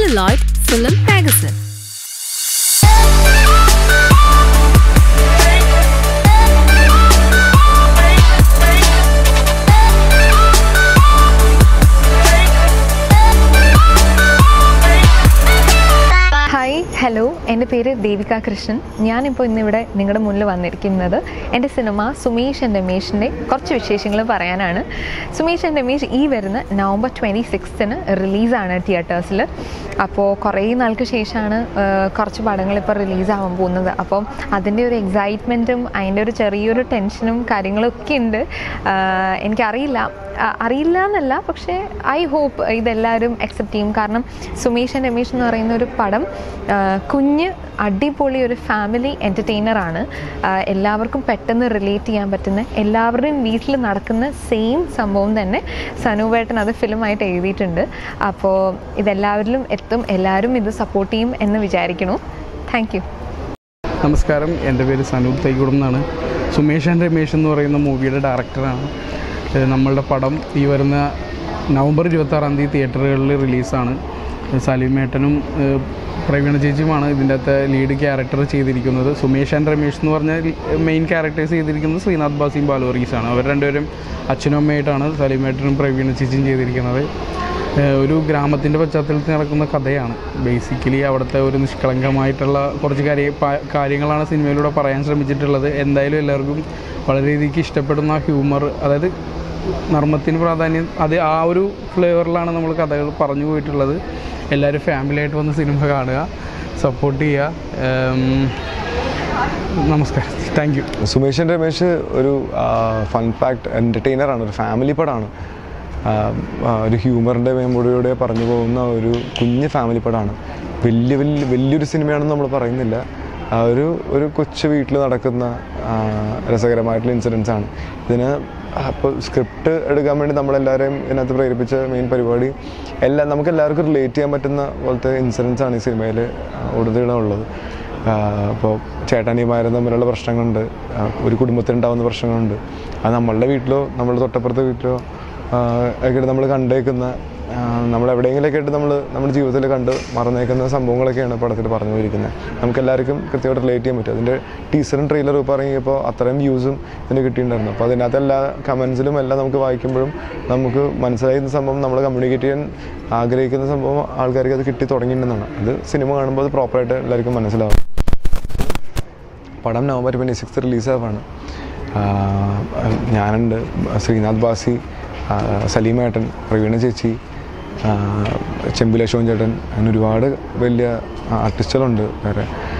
Celluloid Film Magazine. Hi hello എൻ്റെ പേര് ദേവിക കൃഷ്ണൻ ഞാനിപ്പോൾ ഇന്നിവിടെ നിങ്ങളുടെ മുന്നിൽ വന്നിരിക്കുന്നത് എൻ്റെ സിനിമ സുമേഷ് ആൻഡ് രമേഷിൻ്റെ കുറച്ച് വിശേഷങ്ങൾ പറയാനാണ് സുമേഷ് ആൻഡ് രമേഷ് ഈ വരുന്ന നവംബർ ട്വൻറ്റി സിക്സ്ത്തിന് റിലീസാണ് തിയേറ്റേഴ്സിൽ അപ്പോൾ കുറേ നാൾക്ക് ശേഷമാണ് ആ, കുറച്ച് പടങ്ങൾ ഇപ്പോൾ റിലീസാവാൻ പോകുന്നത് അപ്പം അതിൻ്റെ ഒരു എക്സൈറ്റ്മെൻറ്റും അതിൻ്റെ ഒരു ചെറിയൊരു ടെൻഷനും കാര്യങ്ങളൊക്കെ ഉണ്ട് ആ, എനിക്കറിയില്ല ആ, അറിയില്ല എന്നല്ല പക്ഷേ ഐ ഹോപ്പ് ഇതെല്ലാവരും അക്സെപ്റ്റ് ചെയ്യും കാരണം സുമേഷ് ആൻഡ് രമേഷ് എന്ന് പറയുന്ന ഒരു പടം ആ, കുഞ്ഞ് അടിപൊളി ഒരു ഫാമിലി എൻ്റർടൈനറാണ് എല്ലാവർക്കും പെട്ടെന്ന് റിലേറ്റ് ചെയ്യാൻ പറ്റുന്ന എല്ലാവരുടെയും വീട്ടിൽ നടക്കുന്ന സെയിം സംഭവം തന്നെ സനുവേട്ടൻ അത് ഫിലിമായിട്ട് എഴുതിയിട്ടുണ്ട് അപ്പോൾ ഇതെല്ലാവരിലും എത്തും എല്ലാവരും ഇത് സപ്പോർട്ട് ചെയ്യും എന്ന് വിചാരിക്കണു താങ്ക് യു നമസ്കാരം എൻ്റെ പേര് സനൂപ് തൈകുടം എന്നാണ് സുമേഷ് ആൻഡ് രമേഷ് എന്ന് പറയുന്ന മൂവിയുടെ ഡയറക്ടറാണ് ഏഹ് നമ്മളുടെ പടം ഈ വരുന്ന നവംബർ ഇരുപത്താറാം തീയതി തിയേറ്ററുകളിൽ റിലീസാണ് സലീമേട്ടനും ഏഹ് പ്രവീണ ചേച്ചിയുമാണ് ഇതിൻ്റെ അകത്ത് ലീഡ് ക്യാരക്ടർ ചെയ്തിരിക്കുന്നത് സുമേഷ് ആൻഡ് രമേഷ് എന്ന് പറഞ്ഞാൽ മെയിൻ ക്യാരക്ടേഴ്സ് ചെയ്തിരിക്കുന്നത് ശ്രീനാഥ് ബാസിയും ബാലുവർഗീസാണ് അവർ രണ്ടുപേരും അച്ഛനും അമ്മയായിട്ടാണ് സലീമേട്ടനും പ്രവീണ ചേച്ചിയും ചെയ്തിരിക്കുന്നത് ഏഹ് ഒരു ഗ്രാമത്തിൻ്റെ പശ്ചാത്തലത്തിൽ നടക്കുന്ന കഥയാണ് ബേസിക്കലി അവിടുത്തെ ഒരു നിഷ്കളങ്കമായിട്ടുള്ള കുറച്ച് കാര്യ പ- കാര്യങ്ങളാണ് സിനിമയിലൂടെ പറയാൻ ശ്രമിച്ചിട്ടുള്ളത് എന്തായാലും എല്ലാവർക്കും വളരെ രീതിക്ക് ഇഷ്ടപ്പെടുന്ന ആ ഹ്യൂമർ അതായത് നർമ്മത്തിന് പ്രാധാന്യം അത് ആ ഒരു ഫ്ലേവറിലാണ് നമ്മൾ കഥകൾ പറഞ്ഞു പോയിട്ടുള്ളത് എല്ലാവരും ഫാമിലിയായിട്ട് വന്ന് സിനിമ കാണുക സപ്പോർട്ട് ചെയ്യുക ഏം, നമസ്കാരം താങ്ക് യു സുമേഷൻ രമേശ് ഒരു ഫൺ പാക്ട് എൻ്റർടൈനറാണ് ഒരു ഫാമിലി പടമാണ് ആ, ആ, ഒരു ഹ്യൂമറിൻ്റെ മേമ്പൊടിയോടെ പറഞ്ഞു പോകുന്ന ഒരു കുഞ്ഞ് ഫാമിലി പടമാണ് വലിയ വലിയ വലിയൊരു സിനിമയാണെന്ന് നമ്മൾ പറയുന്നില്ല ആ ഒരു ഒരു കൊച്ചു വീട്ടിൽ നടക്കുന്ന ആ, രസകരമായിട്ടുള്ള ഇൻസിഡൻസ് ആണ് ഇതിന് അപ്പോൾ സ്ക്രിപ്റ്റ് എടുക്കാൻ വേണ്ടി നമ്മളെല്ലാവരെയും ഇതിനകത്ത് പ്രേരിപ്പിച്ച മെയിൻ പരിപാടി എല്ലാം നമുക്ക് എല്ലാവർക്കും റിലേറ്റ് ചെയ്യാൻ പറ്റുന്ന പോലത്തെ ഇൻസിഡൻസ് ആണ് ഈ സിനിമയിൽ ഉടനീളം ഉള്ളത് അപ്പോൾ ചേട്ടാനിമാരും തമ്മിലുള്ള പ്രശ്നങ്ങളുണ്ട് ആ, ഒരു കുടുംബത്തിനുണ്ടാവുന്ന പ്രശ്നങ്ങളുണ്ട് അത് നമ്മളുടെ വീട്ടിലോ നമ്മളുടെ തൊട്ടപ്പുറത്തെ വീട്ടിലോ ആ, ഒക്കെ നമ്മൾ കണ്ടേക്കുന്ന ആ, നമ്മൾ എവിടെയെങ്കിലൊക്കെ ആയിട്ട് നമ്മൾ നമ്മുടെ ജീവിതത്തിൽ കണ്ട് മറന്നേക്കുന്ന സംഭവങ്ങളൊക്കെയാണ് പടത്തിൽ പറഞ്ഞു പോയിരിക്കുന്നത് നമുക്ക് എല്ലാവർക്കും കൃത്യമായിട്ട് റിലേറ്റ് ചെയ്യാൻ പറ്റും അതിൻ്റെ ടീസറും ട്രെയിലറും ഇപ്പോൾ ഇറങ്ങിയപ്പോൾ അത്രയും വ്യൂസും ഇതിന് കിട്ടിയിട്ടുണ്ടായിരുന്നു അപ്പോൾ അതിനകത്ത് എല്ലാ കമൻസിലും എല്ലാം നമുക്ക് വായിക്കുമ്പോഴും നമുക്ക് മനസ്സിലായിരുന്ന സംഭവം നമ്മൾ കമ്മ്യൂണിക്കേറ്റ് ചെയ്യാൻ ആഗ്രഹിക്കുന്ന സംഭവം ആൾക്കാർക്ക് അത് കിട്ടി തുടങ്ങിയിട്ടുണ്ടെന്നാണ് അത് സിനിമ കാണുമ്പോൾ അത് പ്രോപ്പറായിട്ട് എല്ലാവർക്കും മനസ്സിലാവും പടം നവംബർ ട്വൻറ്റി സിക്സ് റിലീസാവാണ് ഞാനുണ്ട് ശ്രീനാഥ് ബാസി ആ, സലീമേട്ടൻ പ്രവീണ ചേച്ചി ആ, ചെമ്പില ഷോൻ ചേട്ടൻ അങ്ങനെ ഒരുപാട് വലിയ ആർട്ടിസ്റ്റുകളുണ്ട് വേറെ